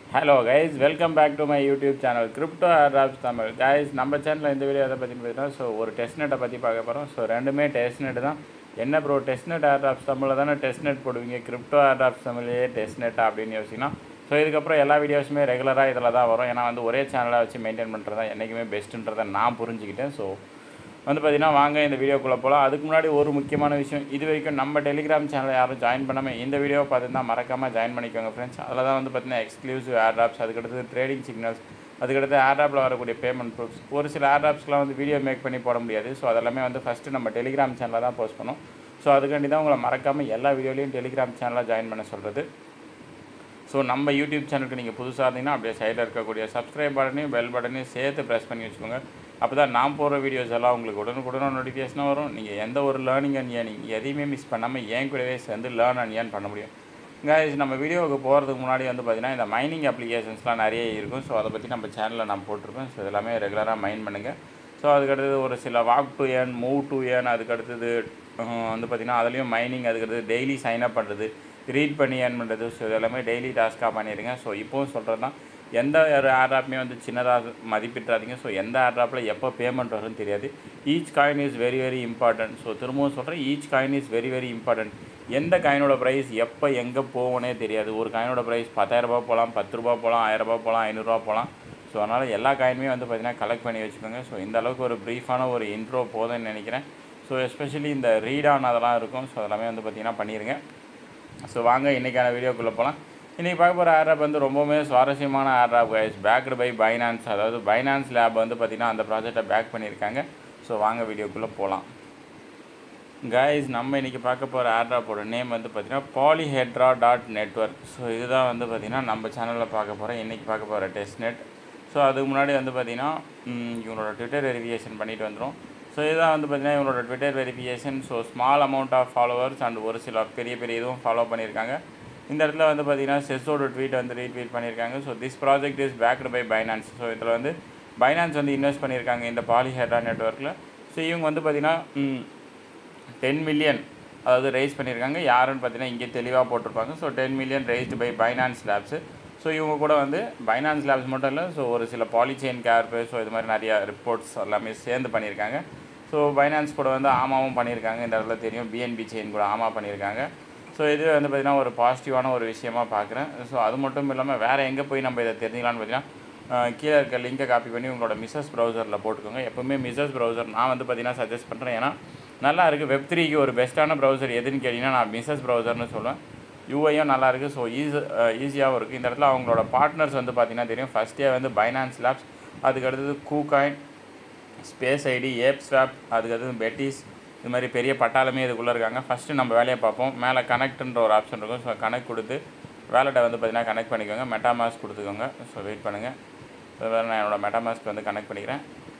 hello guys welcome back to my YouTube channel crypto airdrops Tamil guys நம்ம சேனலில் இந்த video எதை பற்றி பார்த்தீங்கன்னா ஸோ ஒரு டெஸ்ட் நெட்டை பற்றி பார்க்க போகிறோம் ஸோ ரெண்டுமே டெஸ்ட் நெட் தான் என்ன ப்ரோ டெஸ்ட் நெட் ஆர்ராப்ஸ் தமிழில் தானே டெஸ்ட் நெட் போடுவீங்க கிரிப்டோ ஆர்ராப்ஸ் தமிழ்லேயே டெஸ்ட் நெட்டா அப்படின்னு யோசிச்சிங்கன்னா ஸோ இதுக்கப்புறம் எல்லா வீடியோஸுமே ரெகுலராக இதில் தான் வரும் ஏன்னா வந்து ஒரே சேனலை வச்சு மெயின்டைன் பண்ணுறது தான் என்றைக்குமே பெஸ்ட்டுன்றதை நான் புரிஞ்சுக்கிட்டேன் ஸோ வந்து பார்த்தீங்கன்னா வாங்க இந்த வீடியோக்குள்ளே போகலாம் அதுக்கு முன்னாடி ஒரு முக்கியமான விஷயம் இது வரைக்கும் நம்ம டெலிகிராம் சேனலை யாரும் ஜாயின் பண்ணாமல் இந்த வீடியோவை பார்த்துருந்தா மறக்காமல் ஜாயின் பண்ணிக்கோங்க ஃப்ரெண்ட்ஸ் அதில் தான் வந்து பார்த்தீங்கன்னா எக்ஸ்க்ளூசிவ் ஏர்ட்ராப்ஸ் அதுக்கடுத்து ட்ரேடிங் சிக்னல்ஸ் அதுக்கடுத்து ஏர்ட்ராப்பில் வரக்கூடிய பேமெண்ட் ப்ரூஃப்ஸ் ஒரு சில ஏர்ட்ராப்ஸ்லாம் வந்து வீடியோ மேக் பண்ணி போட முடியாது ஸோ அதெல்லாமே வந்து ஃபஸ்ட்டு நம்ம டெலிகிராம் சேனலில் தான் போஸ்ட் பண்ணோம் ஸோ அதுக்காண்டி தான் உங்களை மறக்காமல் எல்லா வீடியோலையும் டெலிகிராம் சேனலாக ஜாயின் பண்ண சொல்கிறது ஸோ நம்ம யூடியூப் சேனலுக்கு நீங்கள் புதுசாக இருந்தீங்கன்னா அப்படியே சைடில் இருக்கக்கூடிய சப்ஸ்கிரைப் பட்டனையும் பெல் பட்டனையும் சேர்த்து ப்ரெஸ் பண்ணி வச்சுக்கோங்க அப்போ தான் நான் போடுற வீடியோஸ் எல்லாம் உங்களுக்கு உடனுக்குடன் நோட்டிஃபிகேஷனாக வரும் நீங்கள் எந்த ஒரு லேர்னிங் அண்ட் ஏர்னிங் எதையுமே மிஸ் பண்ணாமல் ஏன் கூடவே சேர்ந்து லேர்ன் அண்ட் ஏர்ன் பண்ண முடியும் guys நம்ம வீடியோவுக்கு போகிறதுக்கு முன்னாடி வந்து பார்த்திங்கன்னா இந்த மைனிங் அப்ளிகேஷன்ஸ்லாம் நிறைய இருக்கும் ஸோ அதை பற்றி நம்ம சேனலில் நான் போட்டிருப்பேன் ஸோ இதெல்லாமே ரெகுலராக மைன் பண்ணுங்கள் ஸோ அதுக்கடுத்தது ஒரு சில walk to earn move to earn அதுக்கடுத்தது அஹ், வந்து பார்த்திங்கன்னா அதுலேயும் மைனிங் அதுக்கடுத்து டெய்லி சைன் அப் பண்ணுறது ரீட் பண்ணி ஏர்ன் பண்ணுறது ஸோ இதெல்லாமே டெய்லி டாஸ்க்காக பண்ணிடுங்க ஸோ இப்போவும் சொல்கிறது தான் எந்த ஒரு ஆட்ராப்புமே வந்து சின்னதாக மதிப்பிட்டுறாதீங்க ஸோ எந்த ஆட்ராப்பில் எப்போ பேமெண்ட் வரும்னு தெரியாது each coin is very very important so திரும்பவும் சொல்கிறேன் each coin is very very important எந்த காயினோட ப்ரைஸ் எப்போ எங்கே போகும்னே தெரியாது ஒரு காயினோட ப்ரைஸ் பத்தாயிரரூபா போகலாம் பத்து ரூபா போகலாம் ஆயிரரூபா போகலாம் ஐநூறுரூவா போகலாம் ஸோ அதனால் எல்லா காயினுமே வந்து பார்த்திங்கன்னா கலெக்ட் பண்ணி வச்சுக்கோங்க ஸோ இந்த அளவுக்கு ஒரு ப்ரீஃபான ஒரு இன்ட்ரோ போதும்னு நினைக்கிறேன் ஸோ எஸ்பெஷலி இந்த ரீட் ஆன் அதெல்லாம் இருக்கும் ஸோ அதெல்லாமே வந்து பார்த்திங்கன்னா பண்ணிடுங்க ஸோ வாங்க இன்றைக்கான வீடியோக்குள்ளே போகலாம் இன்றைக்கி பார்க்க போகிற ஆட்ராப் வந்து ரொம்பவுமே சுவாரஸ்யமான airdrop guys backed by Binance அதாவது பைனான்ஸ் லேப் வந்து பார்த்திங்கன்னா அந்த ப்ராஜெக்டை பேக் பண்ணியிருக்காங்க ஸோ வாங்க வீடியோக்குள்ளே போகலாம் கைஸ் நம்ம இன்றைக்கி பார்க்க போகிற ஆட்ராப்போட நேம் வந்து பார்த்திங்கன்னா பாலிஹெட்ரா டாட் நெட்ஒர்க் ஸோ இதுதான் வந்து பார்த்திங்கன்னா நம்ம சேனலில் பார்க்க போகிறோம் இன்றைக்கி பார்க்க போகிற டெஸ்ட் நெட் ஸோ அதுக்கு முன்னாடி வந்து பார்த்திங்கன்னா ம், இவங்களோட ட்விட்டர் வெரிஃபிகேஷன் பண்ணிட்டு வந்துடும் ஸோ இதுதான் வந்து பார்த்திங்கன்னா இவங்களோட Twitter verification so small amount of followers and ஒரு சில பெரிய பெரிய இதுவும் ஃபாலோ பண்ணியிருக்காங்க இந்த இடத்துல வந்து பார்த்திங்கன்னா செஸ்ஸோட ட்வீட் வந்து ரீட்வீட் பண்ணியிருக்காங்க so this project is backed by Binance so இதில் வந்து பைனான்ஸ் வந்து இன்வெஸ்ட் பண்ணியிருக்காங்க இந்த பாலிஹெட்ரா நெட்ஒர்க்கில் ஸோ இவங்க வந்து பார்த்திங்கன்னா டென் மில்லியன் அதாவது ரைஸ் பண்ணியிருக்காங்க யாருன்னு பார்த்தீங்கன்னா இங்கே தெளிவாக போட்டிருப்பாங்க so ten million raised by Binance labs so இவங்க கூட வந்து பைனான்ஸ் லேப்ஸ் மட்டும் இல்லை ஸோ ஒரு சில பாலிச்செயின் கேர்ப்பு ஸோ இது மாதிரி நிறையா ரிப்போர்ட்ஸ் எல்லாமே சேர்ந்து பண்ணியிருக்காங்க ஸோ பைனான்ஸ் கூட வந்து ஆமாவும் பண்ணியிருக்காங்க இந்த இடத்துல தெரியும் பிஎன்பி செயின் கூட ஆமா பண்ணியிருக்காங்க ஸோ இது வந்து பார்த்திங்கன்னா ஒரு பாசிட்டிவான ஒரு விஷயமா பார்க்குறேன் ஸோ அது மட்டும் இல்லாமல் வேறு எங்கே போய் நம்ம இதை தெரிஞ்சுக்கலாம்னு பார்த்தீங்கன்னா அஹ் கீழே இருக்க லிங்கை காப்பி பண்ணி உங்களோட மிஸ்ஸஸ் ப்ரௌசரில் போட்டுக்கோங்க எப்போவுமே மிஸ்ஸஸ் ப்ரௌசர் நான் வந்து பார்த்தீங்கன்னா சஜஸ்ட் பண்ணுறேன் ஏன்னா நல்லா இருக்குது வெப் த்ரீக்கு ஒரு பெஸ்ட்டான ப்ரௌசர் எதுன்னு கேட்டிங்கன்னா நான் மிஸ்ஸஸ் ப்ரௌசர்னு சொல்லுவேன் யூஐயும் நல்லா இருக்குது ஸோ ஈஸி ஈஸியாகவும் இருக்குது இந்த இடத்துல அவங்களோட பார்ட்னர்ஸ் வந்து பார்த்தீங்கன்னா தெரியும் ஃபஸ்ட்டே வந்து பைனான்ஸ் லேப்ஸ் அதுக்கு அடுத்தது KuCoin space ID ape swap அதுக்கடுத்து பெட்டிஸ் இது மாதிரி பெரிய பட்டாளமே இதுக்குள்ளே இருக்காங்க ஃபஸ்ட்டு நம்ம வேலையை பார்ப்போம் மேலே கனெக்ட்ன்ற ஒரு ஆப்ஷன் இருக்கும் ஸோ கனெக்ட் கொடுத்து வேலெட்டை வந்து பார்த்தீங்கன்னா கனெக்ட் பண்ணிக்கோங்க மெட்டாமாஸ்க் கொடுத்துக்கோங்க ஸோ வெயிட் பண்ணுங்கள் நான் என்னோடய மெட்டாமாஸ்க் வந்து கனெக்ட் பண்ணிக்கிறேன்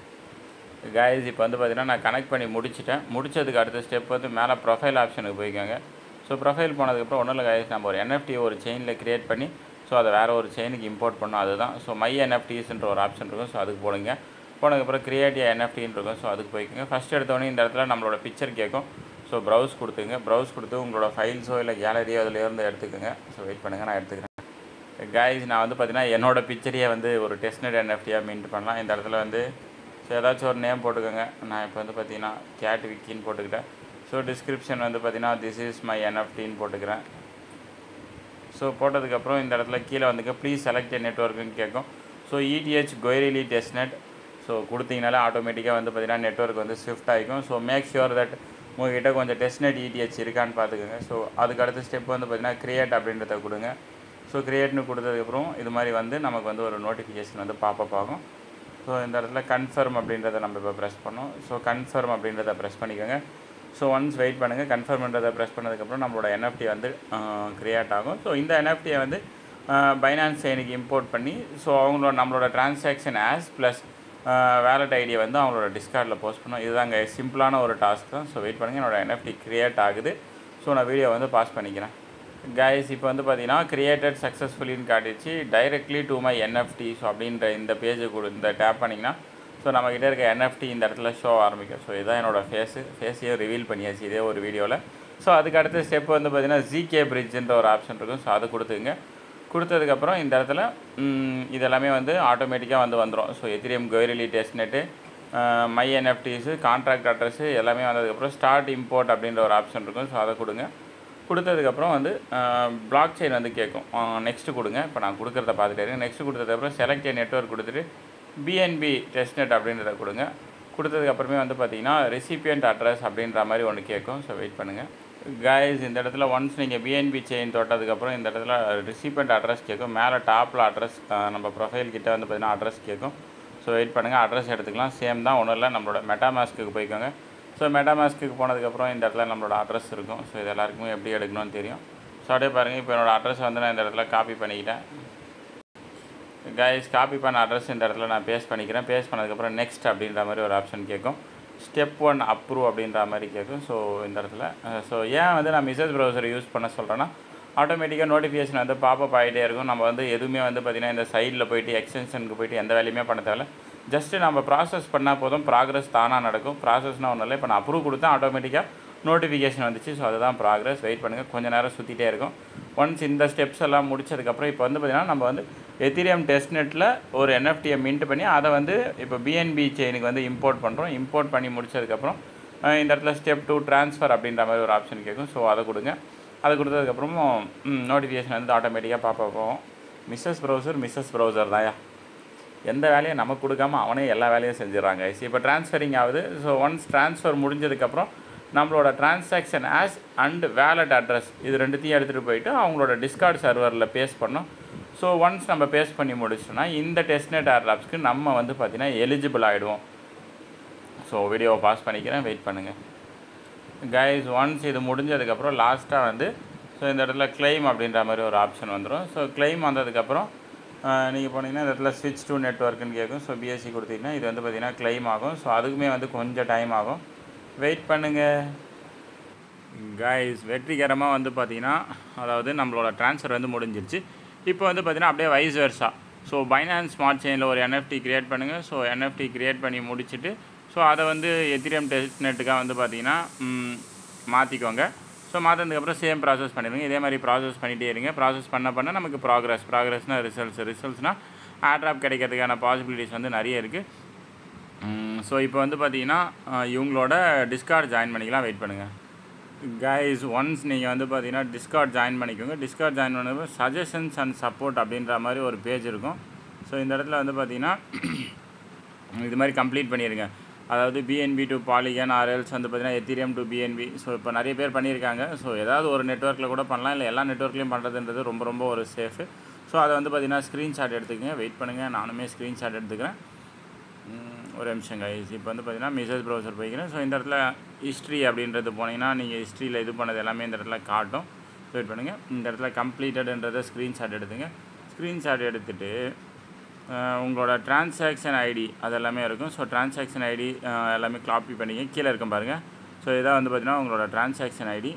கைஸ் இப்போ வந்து பார்த்தீங்கன்னா நான் கனெக்ட் பண்ணி முடிச்சிட்டேன் முடிச்சதுக்கு அடுத்த ஸ்டெப் வந்து மேலே ப்ரொஃபைல் ஆப்ஷனுக்கு போய்க்கோங்க ஸோ ப்ரொஃபைல் போனதுக்கப்புறம் ஒன்றும் இல்லை கைஸ் நம்ம ஒரு NFT ஒரு செயினில் க்ரியேட் பண்ணி ஸோ அதை வேறு ஒரு செயினுக்கு இம்போர்ட் பண்ணோம் அதுதான் ஸோ மை என்எஃப்டிஸ்ன்ற ஒரு ஆப்ஷன் இருக்கும் ஸோ அதுக்கு போடுங்க போனதுக்கப்புறம் கிரியேட் என்எஃப்டின்னு இருக்கும் ஸோ அதுக்கு போய்க்கோங்க ஃபஸ்ட் எடுத்தோடனே இந்த இடத்துல நம்மளோட பிக்சர் கேட்கும் ஸோ ப்ரௌஸ் கொடுத்துங்க ப்ரௌஸ் கொடுத்து உங்களோட ஃபைல்ஸோ இல்லை கேலரியோ அதிலேருந்து எடுத்துக்கோங்க ஸோ வெயிட் பண்ணுங்கள் நான் எடுத்துக்கிறேன் கைஸ் நான் வந்து பார்த்தீங்கன்னா என்னோட பிக்சரையே வந்து ஒரு டெஸ்ட்நெட் என்எஃப்டியாக மின்ட் பண்ணலாம் இந்த இடத்துல வந்து ஸோ ஏதாச்சும் ஒரு நேம் போட்டுக்கோங்க நான் இப்போ வந்து பார்த்தீங்கன்னா கேட் விக்கின்னு போட்டுக்கிட்டேன் ஸோ டிஸ்கிரிப்ஷன் வந்து பார்த்தீங்கன்னா திஸ் இஸ் மை என்எஃப்டின்னு போட்டுக்கிறேன் ஸோ போட்டதுக்கப்புறம் இந்த இடத்துல கீழே வந்துக்க ப்ளீஸ் செலக்ட் எ நெட்ஒர்க்குன்னு கேட்கும் so ETH Goerli testnet so கொடுத்தீங்கனாலே ஆட்டோமேட்டிக்காக வந்து பார்த்தீங்கன்னா நெட்ஒர்க் வந்து ஷிஃப்ட் ஆகிக்கும் ஸோ மேக் ஷுர் தட் உங்ககிட்ட கொஞ்சம் டெஸ்ட்நெட் இடிஹெச் இருக்கான்னு பார்த்துக்கோங்க ஸோ அதுக்கு அடுத்த ஸ்டெப் வந்து பார்த்தீங்கன்னா கிரியேட் அப்படின்றத கொடுங்க ஸோ கிரியேட்னு கொடுத்ததுக்கப்புறம் இது மாதிரி வந்து நமக்கு வந்து ஒரு நோட்டிஃபிகேஷன் வந்து பாப்பப் ஆகும் ஸோ இந்த இடத்துல கன்ஃபர்ம் அப்படின்றத நம்ம இப்போ ப்ரெஸ் பண்ணோம் ஸோ கன்ஃபர்ம் அப்படின்றத ப்ரெஸ் பண்ணிக்கோங்க ஸோ ஒன்ஸ் வெயிட் பண்ணுங்கள் கன்ஃபர்ம்ன்றதை ப்ரெஸ் பண்ணதுக்கப்புறம் நம்மளோட என்எஃப்டி வந்து க்ரியேட் ஆகும் ஸோ இந்த என்எஃப்டியை வந்து பைனான்ஸ் செயினுக்கு இம்போர்ட் பண்ணி ஸோ அவங்களோட நம்மளோட டிரான்சாக்ஷன் ஆஸ் ப்ளஸ் வேலட் ஐடியை வந்து அவங்களோட டிஸ்கார்டில் போஸ்ட் பண்ணோம் இதுதாங்க சிம்பிளான ஒரு டாஸ்க் தான் ஸோ வெயிட் பண்ணுங்கள் என்னோட என்எஃப்டி க்ரியேட் ஆகுது ஸோ நான் வீடியோ வந்து பாஸ் பண்ணிக்கிறேன் கைஸ் இப்போ வந்து பார்த்தீங்கன்னா கிரியேட்டட் சக்ஸஸ்ஃபுல்லின்னு காட்டிடுச்சு directly to my NFT so அப்படின்ற இந்த பேஜை கொடு இந்த டேப் பண்ணிங்கன்னா ஸோ நம்மக்கிட்ட இருக்க என்எஃப்டி இந்த இடத்துல ஷோ ஆரம்பிக்கும் ஸோ இதுதான் என்னோட ஃபேஸு ஃபேஸையும் ரிவீல் பண்ணியாச்சு இதே ஒரு வீடியோவில் ஸோ அதுக்கு அடுத்த ஸ்டெப் வந்து பார்த்தீங்கன்னா ஜிகே பிரிட்ஜுன்ற ஒரு ஆப்ஷன் இருக்கும் ஸோ அதை கொடுத்துங்க கொடுத்ததுக்கப்புறம் இந்த இடத்துல ம், இது எல்லாமே வந்து ஆட்டோமேட்டிக்காக வந்து வந்துடும் so Ethereum Goerli testnet my NFTs contract address எல்லாமே வந்ததுக்கப்புறம் ஸ்டார்ட் இம்போர்ட் அப்படின்ற ஒரு ஆப்ஷன் இருக்கும் ஸோ அதை கொடுங்க கொடுத்ததுக்கப்புறம் வந்து பிளாக் செயின் வந்து கேட்கும் நெக்ஸ்ட்டு கொடுங்க இப்போ நான் கொடுக்குறத பார்த்துட்டே இருக்கேன் நெக்ஸ்ட்டு கொடுத்ததுக்கப்புறம் செலக்ட் நெட்ஒர்க் கொடுத்துட்டு பிஎன்பி டெஸ்ட்நெட் அப்படின்றத கொடுங்க கொடுத்ததுக்கப்புறமே வந்து பார்த்தீங்கன்னா ரெசிபியன்ட் அட்ரஸ் அப்படின்ற மாதிரி ஒன்று கேட்கும் ஸோ வெயிட் பண்ணுங்கள் கைஸ் இந்த இடத்துல ஒன்ஸ் நீங்கள் பிஎன்பி செயின் தொட்டதுக்கப்புறம் இந்த இடத்துல ரிசிபியன்ட் அட்ரஸ் கேட்கும் மேலே டாப்பில் அட்ரஸ் நம்ம ப்ரொஃபைல் கிட்ட வந்து பார்த்தீங்கன்னா அட்ரஸ் கேட்கும் ஸோ வெயிட் பண்ணுங்கள் அட்ரஸ் எடுத்துக்கலாம் சேம் தான் ஒன்றும் இல்லை நம்மளோட மெட்டாமாஸ்க்கு போய்க்கோங்க ஸோ மெட்டாமாஸ்க்கு போனதுக்கப்புறம் இந்த இடத்துல நம்மளோட அட்ரஸ் இருக்கும் ஸோ இது எல்லாருக்குமே எப்படி எடுக்கணும்னு தெரியும் ஸோ அப்படியே பாருங்கள் இப்போ என்னோட அட்ரஸ் வந்து நான் இந்த இடத்துல காப்பி பண்ணிக்கிட்டேன் கைஸ் காப்பி பண்ண அட்ரஸ் இந்த இடத்துல நான் பேஸ்ட் பண்ணிக்கிறேன் பேஸ்ட் பண்ணதுக்கப்புறம் நெக்ஸ்ட் அப்படின்ற மாதிரி ஒரு ஆப்ஷன் கேட்கும் ஸ்டெப் ஒன் அப்ரூவ் அப்படின்ற மாதிரி கேட்கும் ஸோ இந்த இடத்துல ஸோ ஏன் வந்து நான் மிசஸ் ப்ரௌசர் யூஸ் பண்ண சொல்கிறேன்னா ஆட்டோமேட்டிக்காக நோட்டிஃபிகேஷன் வந்து பாப்பப் ஆகிட்டே இருக்கும் நம்ம வந்து எதுவுமே வந்து பார்த்திங்கன்னா இந்த சைடில் போயிட்டு எக்ஸ்டென்ஷனுக்கு போயிட்டு எந்த வேலையுமே பண்ண தேவையில்ல ஜஸ்ட்டு நம்ம ப்ராசஸ் பண்ணால் போதும் ப்ராக்ரஸ் தானாக நடக்கும் ப்ராசஸ்னால் ஒன்றும் இல்லை இப்போ நான் அப்ரூவ் கொடுத்தா ஆட்டோமேட்டிக்காக நோட்டிஃபிகேஷன் வந்துச்சு ஸோ அதுதான் ப்ராக்ரஸ் வெயிட் பண்ணுங்கள் கொஞ்ச நேரம் சுற்றிட்டே இருக்கும் ஒன்ஸ் இந்த ஸ்டெப்ஸ் எல்லாம் முடிச்சதுக்கப்புறம் இப்போ வந்து பார்த்திங்கன்னா நம்ம வந்து எத்திரியம் டெஸ்ட்நெட்டில் ஒரு என்எஃப்டியை மின்ட் பண்ணி அதை வந்து இப்போ பிஎன்பி செயினுக்கு வந்து இம்போர்ட் பண்ணுறோம் இம்போர்ட் பண்ணி முடிச்சதுக்கப்புறம் அஹ் இந்த இடத்துல ஸ்டெப் டூ ட்ரான்ஸ்ஃபர் அப்படின்ற மாதிரி ஒரு ஆப்ஷன் கேட்கும் ஸோ அதை கொடுங்க அதை கொடுத்ததுக்கப்புறமும் நோட்டிஃபிகேஷன் வந்து ஆட்டோமேட்டிக்காக பார்ப்ப போகும் மிஸ்ஸஸ் ப்ரௌசர் மிஸ்ஸஸ் ப்ரௌசர் தான்யா எந்த வேலையும் நமக்கு கொடுக்காம அவனே எல்லா வேலையும் செஞ்சிடறாங்க இப்போ ட்ரான்ஸ்ஃபரிங் ஆகுது ஸோ ஒன்ஸ் ட்ரான்ஸ்ஃபர் முடிஞ்சதுக்கப்புறம் நம்மளோட transaction hash and wallet address இது ரெண்டுத்தையும் எடுத்துகிட்டு போயிட்டு அவங்களோட டிஸ்கார்ட் சர்வரில் பேஸ்ட் பண்ணோம் ஸோ ஒன்ஸ் நம்ம பேஸ்ட் பண்ணி முடிச்சோன்னா இந்த டெஸ்ட்நெட் ஏர்லாப்ஸ்க்கு நம்ம வந்து பார்த்திங்கன்னா எலிஜிபிள் ஆகிடுவோம் ஸோ வீடியோவை பாஸ் பண்ணிக்கிறேன் வெயிட் பண்ணுங்கள் கைஸ் ஒன்ஸ் இது முடிஞ்சதுக்கப்புறம் லாஸ்ட்டாக வந்து ஸோ இந்த இடத்துல claim அப்படின்ற மாதிரி ஒரு ஆப்ஷன் வந்துடும் ஸோ claim வந்ததுக்கப்புறம் நீங்கள் போனீங்கன்னா இந்த இடத்துல ஸ்விட்ச் டு நெட்ஒர்க்குன்னு கேட்கும் ஸோ பிஎஸ்சி கொடுத்தீங்கன்னா இது வந்து பார்த்திங்கன்னா claim ஆகும் ஸோ அதுக்குமே வந்து கொஞ்சம் டைம் ஆகும் வெயிட் பண்ணுங்கள் கைஸ் வெற்றிகரமாக வந்து பார்த்தீங்கன்னா அதாவது நம்மளோட ட்ரான்ஸ்ஃபர் வந்து முடிஞ்சிருச்சு இப்போ வந்து பார்த்தீங்கன்னா அப்படியே vice versa so Binance smart செயினில் ஒரு என்எஃப்டி கிரியேட் பண்ணுங்கள் ஸோ என்எஃப்டி கிரியேட் பண்ணி முடிச்சுட்டு ஸோ அதை வந்து எத்திரியம் டெஸ்ட் நெட்டுக்காக வந்து பார்த்தீங்கன்னா மாற்றிக்கோங்க ஸோ மாற்றினதுக்கப்புறம் சேம் ப்ராசஸ் பண்ணிடுங்க இதே மாதிரி ப்ராசஸ் பண்ணிகிட்டே இருங்க ப்ராசஸ் பண்ண பண்ண நமக்கு ப்ராக்ரஸ் ப்ராக்ரஸ்னால் ரிசல்ட்ஸ் ரிசல்ட்ஸ்னால் ஆட்ராப் கிடைக்கிறதுக்கான பாசிபிலிட்டிஸ் வந்து நிறைய இருக்குது ஸோ இப்போ வந்து பார்த்தீங்கன்னா அஹ், இவங்களோட டிஸ்கார்ட் ஜாயின் பண்ணிக்கலாம் வெயிட் பண்ணுங்கள் கைஸ் ஒன்ஸ் நீங்கள் வந்து பார்த்தீங்கன்னா டிஸ்கார்ட் ஜாயின் பண்ணிக்கோங்க டிஸ்கார்ட் ஜாயின் பண்ணது சஜஷன்ஸ் அண்ட் சப்போர்ட் அப்படின்ற மாதிரி ஒரு பேஜ் இருக்கும் ஸோ இந்த இடத்துல வந்து பார்த்தீங்கன்னா இது மாதிரி கம்ப்ளீட் பண்ணிடுங்க அதாவது பிஎன்பி டு பாலிகன் ஆர்எல்ஸ் வந்து பார்த்தீங்கன்னா எத்திரியம் டு பிஎன்பி ஸோ இப்போ நிறைய பேர் பண்ணியிருக்காங்க ஸோ ஏதாவது ஒரு நெட்ஒர்க்கில் கூட பண்ணலாம் இல்லை எல்லா நெட்ஒர்க்லையும் பண்ணுறதுன்றது ரொம்ப ரொம்ப ஒரு சேஃபு ஸோ அதை வந்து பார்த்தீங்கன்னா ஸ்க்ரீன்ஷாட் எடுத்துக்கங்க வெயிட் பண்ணுங்கள் நானுமே ஸ்க்ரீன்ஷாட் எடுத்துக்கிறேன் ம், ஒரு நிமிஷம் கைஸ் இப்போ வந்து பார்த்தீங்கன்னா மிசஸ் ப்ரௌசர் போய்க்கிறேன் ஸோ இந்த இடத்துல ஹிஸ்ட்ரி அப்படின்றது போனீங்கன்னா நீங்கள் ஹிஸ்ட்ரியில் இது பண்ணது எல்லாமே இந்த இடத்துல காட்டும் வெயிட் பண்ணுங்கள் இந்த இடத்துல கம்ப்ளீட்டடுன்றதை ஸ்க்ரீன்ஷாட் எடுத்துங்க ஸ்க்ரீன்ஷாட் எடுத்துகிட்டு உங்களோட டிரான்சாக்ஷன் ஐடி அது எல்லாமே இருக்கும் ஸோ டிரான்சாக்ஷன் ஐடி எல்லாமே காப்பி பண்ணிங்க கீழே இருக்கும் பாருங்கள் ஸோ இதான் வந்து பார்த்தீங்கன்னா உங்களோட டிரான்சாக்ஷன் ஐடி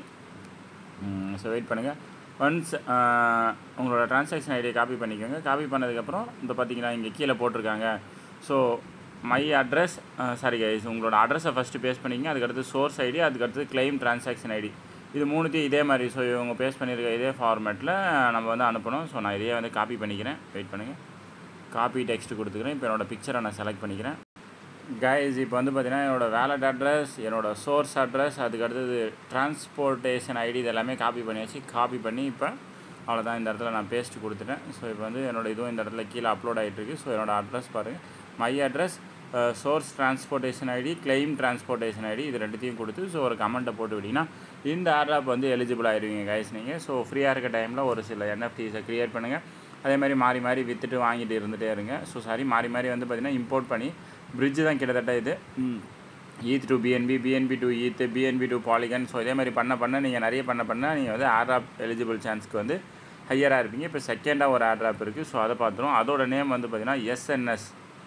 ஸோ வெயிட் பண்ணுங்கள் ஒன்ஸ் உங்களோட டிரான்சாக்ஷன் ஐடியை காப்பி பண்ணிக்கோங்க காப்பி பண்ணதுக்கப்புறம் இந்த பார்த்தீங்கன்னா இங்கே கீழே போட்டிருக்காங்க so my address sorry guys உங்களோட அட்ரஸை ஃபஸ்ட்டு பேஸ்ட் பண்ணிங்க அதுக்கடுத்து சோர்ஸ் ஐடி அதுக்கடுத்து claim டிரான்சாக்ஷன் ஐடி இது மூணுத்தையும் இதே மாதிரி ஸோ இவங்க பேஸ்ட் பண்ணியிருக்க இதே ஃபார்மேட்டில் நம்ம வந்து அனுப்பணும் ஸோ நான் இதையே வந்து காப்பி பண்ணிக்கிறேன் வெயிட் பண்ணுங்கள் காப்பி டெக்ஸ்ட் கொடுத்துக்கிறேன் இப்போ என்னோட பிக்சரை நான் செலக்ட் பண்ணிக்கிறேன் கைஸ் இப்போ வந்து பார்த்தீங்கன்னா என்னோட வேலட் அட்ரஸ் என்னோட சோர்ஸ் அட்ரஸ் அதுக்கு அடுத்தது டிரான்ஸ்போர்ட்டேஷன் ஐடி இது எல்லாமே காப்பி பண்ணியாச்சு காப்பி பண்ணி இப்போ அவ்வளோதான் இந்த இடத்துல நான் பேஸ்ட் கொடுத்துட்டேன் ஸோ இப்போ வந்து என்னோட இதுவும் இந்த இடத்துல கீழே அப்லோட் ஆகிட்டு இருக்கு ஸோ என்னோட அட்ரஸ் பாருங்கள் my address source transportation ID claim transportation ID இது ரெண்டுத்தையும் கொடுத்து ஸோ ஒரு கமெண்ட்டை போட்டு விட்டிங்கன்னா இந்த ஆட்ராப் வந்து எலிஜிபிள் ஆயிடுவீங்க கைஸ் நீங்கள் ஸோ ஃப்ரீயாக இருக்க டைமில் ஒரு சில என்எஃப்டிஸை க்ரியேட் பண்ணுங்கள் அதே மாதிரி மாறி மாறி விற்றுட்டு வாங்கிட்டு இருந்துகிட்டே இருங்க ஸோ சாரி மாறி மாறி வந்து பார்த்திங்கன்னா இம்போர்ட் பண்ணி பிரிட்ஜ் தான் கிட்டத்தட்ட இது ETH to BNB BNB to ETH BNB to Polygon so இதே மாதிரி பண்ண பண்ண நீங்கள் நிறைய பண்ண பண்ண நீங்கள் வந்து ஆட்ராப் எலிஜிபிள் சான்ஸ்க்கு வந்து ஹையராக இருப்பீங்க இப்போ செகண்டாக ஒரு ஆட்ராப் இருக்குது ஸோ அதை பார்த்துரும் அதோட நேம் வந்து பார்த்திங்கன்னா எஸ்என்எஸ்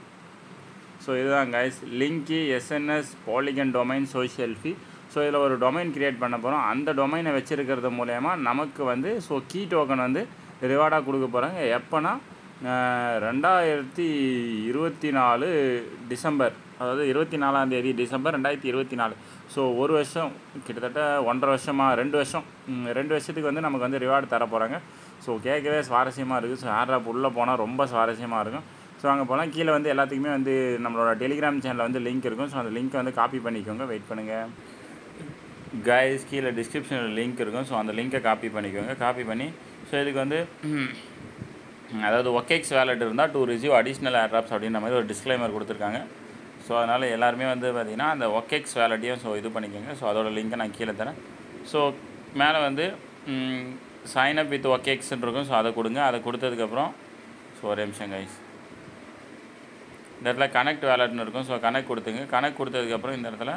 ஸோ இதுதான் guys link SNS Polygon domain social fi so இதில் ஒரு டொமைன் கிரியேட் பண்ண போகிறோம் அந்த டொமைனை வச்சுருக்கிறது மூலயமா நமக்கு வந்து ஸோ கீ டோக்கன் வந்து ரிவார்டாக கொடுக்க போகிறாங்க எப்போனா ரெண்டாயிரத்தி இருபத்தி நாலு டிசம்பர் அதாவது இருபத்தி நாலாம் தேதி டிசம்பர் ரெண்டாயிரத்தி இருபத்தி நாலு ஸோ ஒரு வருஷம் கிட்டத்தட்ட ஒன்றரை வருஷமாக ரெண்டு வருஷம் ம், ரெண்டு வருஷத்துக்கு வந்து நமக்கு வந்து ரிவார்டு தர போகிறாங்க ஸோ கேட்கவே சுவாரஸ்யமாக இருக்குது ஸோ ஏர்ட்ராப் உள்ளே போனால் ரொம்ப சுவாரஸ்யமாக இருக்கும் ஸோ அங்கே போனால் கீழே வந்து எல்லாத்துக்குமே வந்து நம்மளோட டெலிகிராம் சேனலில் வந்து லிங்க் இருக்கும் ஸோ அந்த லிங்க்கை வந்து காப்பி பண்ணிக்கோங்க வெயிட் பண்ணுங்கள் கைஸ் கீழே டிஸ்கிரிப்ஷனில் லிங்க் இருக்கும் ஸோ அந்த லிங்க்கை காப்பி பண்ணிக்கோங்க காப்பி பண்ணி ஸோ இதுக்கு வந்து அதாவது ஒகேக்ஸ் வேலட் இருந்தால் டூ ரிசீவ் அடிஷ்னல் ஏர்ட்ராப்ஸ் அப்படின்ற மாதிரி ஒரு டிஸ்க்ளைமர் கொடுத்துருக்காங்க ஸோ அதனால் எல்லாருமே வந்து பார்த்திங்கன்னா அந்த ஒகேக்ஸ் வேலட்டையும் ஸோ இது பண்ணிக்கோங்க ஸோ அதோட லிங்க்கை நான் கீழே தரேன் ஸோ மேலே வந்து சைன் அப் வித் ஒகேக்ஸ்ன்னு இருக்கும் ஸோ அதை கொடுங்க அதை கொடுத்ததுக்கப்புறம் ஸோ ஒரு நிமிஷம் கைஸ் இந்த இடத்துல கனெக்ட் வேலட்னு இருக்கும் ஸோ கனெக்ட் கொடுத்துங்க கனெக்ட் கொடுத்ததுக்கப்புறம் இந்த இடத்துல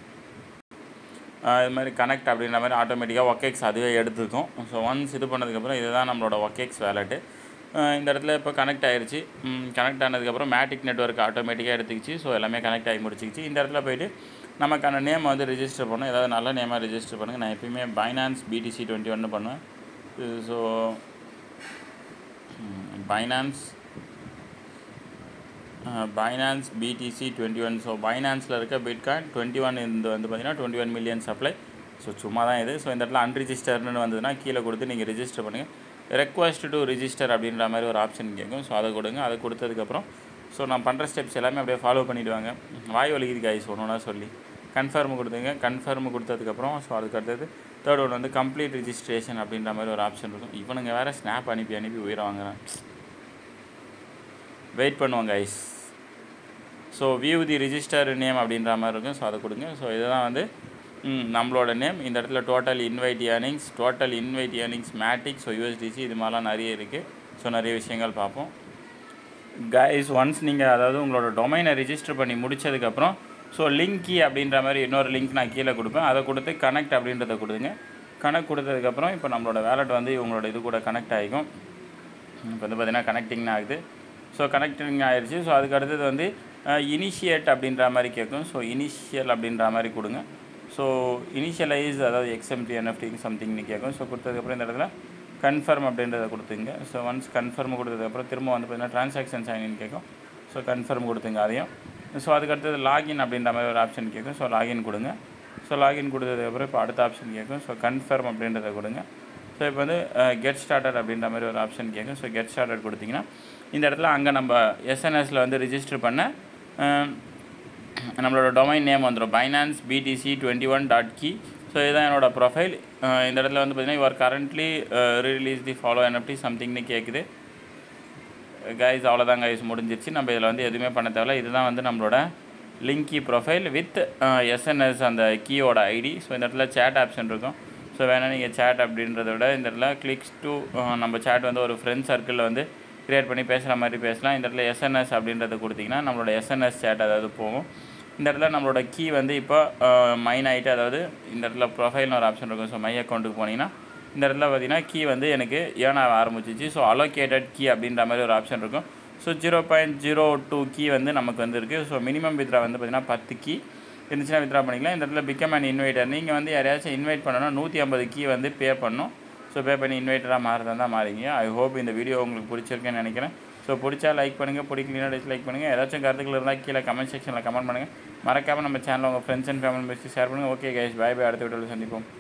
இது மாதிரி கனெக்ட் அப்படின்ற மாதிரி ஆட்டோமேட்டிக்காக ஒகேக்ஸ் அதுவே எடுத்துக்கும் ஸோ ஒன்ஸ் இது பண்ணதுக்கப்புறம் இதுதான் நம்மளோட ஒகேக்ஸ் வேலெட்டு இந்த இடத்துல இப்போ கனெக்ட் ஆகிருச்சு கனெக்ட் ஆனதுக்கப்புறம் மேட்டிக் நெட்ஒர்க் ஆட்டோமேட்டிக்காக எடுத்துக்கிச்சு ஸோ எல்லாமே கனெக்ட் ஆகி முடிச்சிக்கிச்சு இந்த இடத்துல போயிட்டு நமக்கான நேம் வந்து ரிஜிஸ்டர் பண்ணணும் ஏதாவது நல்ல நேமாக ரிஜிஸ்டர் பண்ணுங்கள் நான் எப்பயுமே பைனான்ஸ் பிடிசி டுவெண்ட்டி ஒன்று பண்ணுவேன் so Binance Binance BTC twenty one so பைனான்ஸில் இருக்க பிட்காயின் டுவெண்ட்டி ஒன் இந்த வந்து பார்த்தீங்கன்னா twenty one million supply so சும்மா தான் இது ஸோ இந்த இடத்துல அன்ரிஜிஸ்டர்னு வந்ததுன்னா கீழே கொடுத்து நீங்கள் ரிஜிஸ்டர் பண்ணுங்கள் ரெக்வஸ்ட் டு ரிஜிஸ்டர் அப்படின்ற மாதிரி ஒரு ஆப்ஷன் கேட்கும் ஸோ அதை கொடுங்க அதை கொடுத்ததுக்கப்புறம் ஸோ நான் பண்ணுற ஸ்டெப்ஸ் எல்லாமே அப்படியே ஃபாலோ பண்ணிவிடுவாங்க வாய் வலிக்குது கைஸ் ஒன்று ஒன்றா சொல்லி கன்ஃபர்ம் கொடுத்துங்க கன்ஃபர்ம் கொடுத்ததுக்கப்புறம் ஸோ அதுக்கு அடுத்தது தேர்ட் ஒன் வந்து கம்ப்ளீட் ரிஜிஸ்ட்ரேஷன் அப்படின்ற மாதிரி ஒரு ஆப்ஷன் இருக்கும் இவனுங்க வேறு ஸ்னாப் அனுப்பி அனுப்பி உயிரை வாங்குறேன் வெயிட் பண்ணுவோம் guys so view the register name அப்படின்ற மாதிரி இருக்கும் ஸோ அதை கொடுங்க ஸோ இதுதான் வந்து நம்மளோட நேம் இந்த இடத்துல total invite earnings total invite earnings Matic so USDC இது மாதிரிலாம் நிறைய இருக்குது ஸோ நிறைய விஷயங்கள் பார்ப்போம் கைஸ் ஒன்ஸ் நீங்கள் அதாவது உங்களோட டொமைனை ரிஜிஸ்டர் பண்ணி முடிச்சதுக்கப்புறம் ஸோ லிங்க் கீ அப்படின்ற மாதிரி இன்னொரு லிங்க் நான் கீழே கொடுப்பேன் அதை கொடுத்து கனெக்ட் அப்படின்றத கொடுங்க கனெக்ட் கொடுத்ததுக்கப்புறம் இப்போ நம்மளோட வேலட் வந்து இவங்களோட இது கூட கனெக்ட் ஆகிக்கும் இப்போ வந்து பார்த்திங்கன்னா கனெக்டிங் ஆகுது ஸோ கனெக்டிங் ஆயிடுச்சு ஸோ அதுக்கு அடுத்தது வந்து இனிஷியேட் அப்படின்ற மாதிரி கேட்கும் ஸோ இனிஷியல் அப்படின்ற மாதிரி கொடுங்க ஸோ இனிஷியலைஸ் அதாவது எக்ஸ்எம்டி என்எஃப்டி சம்திங்னு கேட்கும் ஸோ கொடுத்ததுக்கப்புறம் இந்த இடத்துல கன்ஃபர்ம் அப்படின்றத கொடுத்துங்க ஸோ ஒன்ஸ் கன்ஃபர்ம் கொடுத்ததுக்கப்புறம் திரும்ப வந்து பார்த்திங்கன்னா ட்ரான்சாக்ஷன் சைனின் கேட்கும் ஸோ கன்ஃபர்ம் கொடுத்துங்க அதையும் ஸோ அதுக்கு அடுத்தது லாகின் அப்படின்ற மாதிரி ஒரு ஆப்ஷன் கேட்கும் ஸோ லாகின் கொடுங்க ஸோ லாகின் கொடுத்ததுக்கப்புறம் இப்போ அடுத்த ஆப்ஷன் கேட்கும் ஸோ கன்ஃபர்ம் அப்படின்றத கொடுங்க ஸோ இப்போ வந்து கெட் ஸ்டார்டட் அப்படின்ற மாதிரி ஒரு ஆப்ஷன் கேட்கும் ஸோ கெட் ஸ்டார்டட் கொடுத்தீங்கன்னா இந்த இடத்துல அங்கே நம்ம எஸ்என்எஸில் வந்து ரிஜிஸ்டர் பண்ண நம்மளோட டொமைன் நேம் வந்துடும் Binance BTC twenty one dot கி ஸோ இதுதான் என்னோடய ப்ரொஃபைல் இந்த இடத்துல வந்து பார்த்திங்கன்னா your currently release the follow NFT சம்திங்னு கேட்குது கைஸ் அவ்வளோதான் கைஸ் முடிஞ்சிருச்சு நம்ம இதில் வந்து எதுவுமே பண்ண தேவையில்ல இதுதான் வந்து நம்மளோட லிங்கி ப்ரொஃபைல் வித் எஸ்என்எஸ் அந்த கீயோட ஐடி ஸோ இந்த இடத்துல சேட் ஆப்ஷன் இருக்கும் ஸோ வேணால் நீங்கள் சேட் அப்படின்றத விட இந்த இடத்துல கிளிக்ஸ் டு நம்ம சேட் வந்து ஒரு ஃப்ரெண்ட் சர்க்கிளில் வந்து க்ரியேட் பண்ணி பேசுகிற மாதிரி பேசலாம் இந்த இடத்துல எஸ்என்எஸ் அப்படின்றத கொடுத்திங்கன்னா நம்மளோட எஸ்என்எஸ் சேட் அதாவது போகும் இந்த இடத்துல நம்மளோட கீ வந்து இப்போ மைன் ஆகிட்டு அதாவது இந்த இடத்துல ப்ரொஃபைல்னு ஒரு ஆப்ஷன் இருக்கும் ஸோ மை அக்கௌண்ட்டுக்கு போனீங்கன்னா இந்த இடத்துல பார்த்தீங்கன்னா கீ வந்து எனக்கு ஏர்ன் ஆக ஆரம்பிச்சிச்சு ஸோ அலோகேட்டட் கீ அப்படின்ற மாதிரி ஒரு ஆப்ஷன் இருக்கும் so zero point zero two கீ வந்து நமக்கு வந்து இருக்குது ஸோ மினிமம் வித்ரா வந்து பார்த்திங்கன்னா பத்து கீ இருந்துச்சுன்னா வித்ரா பண்ணிக்கலாம் இந்த இடத்துல பிகம் அண்ட் இன்வைட்டர் நீங்கள் வந்து யாரையாச்சும் இன்வைட் பண்ணணும் நூற்றி ஐம்பது கீ வந்து பே பண்ணணும் ஸோ பே பண்ணி இன்வைட்டராக மாறுறதா தான் மாறிங்க ஐ ஹோப் இந்த வீடியோ உங்களுக்கு பிடிச்சிருக்குன்னு நினைக்கிறேன் ஸோ பிடிச்சா லைக் பண்ணுங்கள் பிடிக்கலனா டிஸ்லைக் பண்ணுங்கள் ஏதாச்சும் கருத்துக்கள் இருந்தால் கீழே கமெண்ட் செக்ஷனில் கமெண்ட் பண்ணுங்கள் மறக்காமல் நம்ம சேனலில் உங்கள் ஃப்ரெண்ட்ஸ் அண்ட் ஃபேமிலி மெம்பர்ஸ்க்கு ஷேர் பண்ணுங்கள் ஓகே கைஸ் பாய் பாய் அடுத்த வீடியோவில் சந்திப்போம்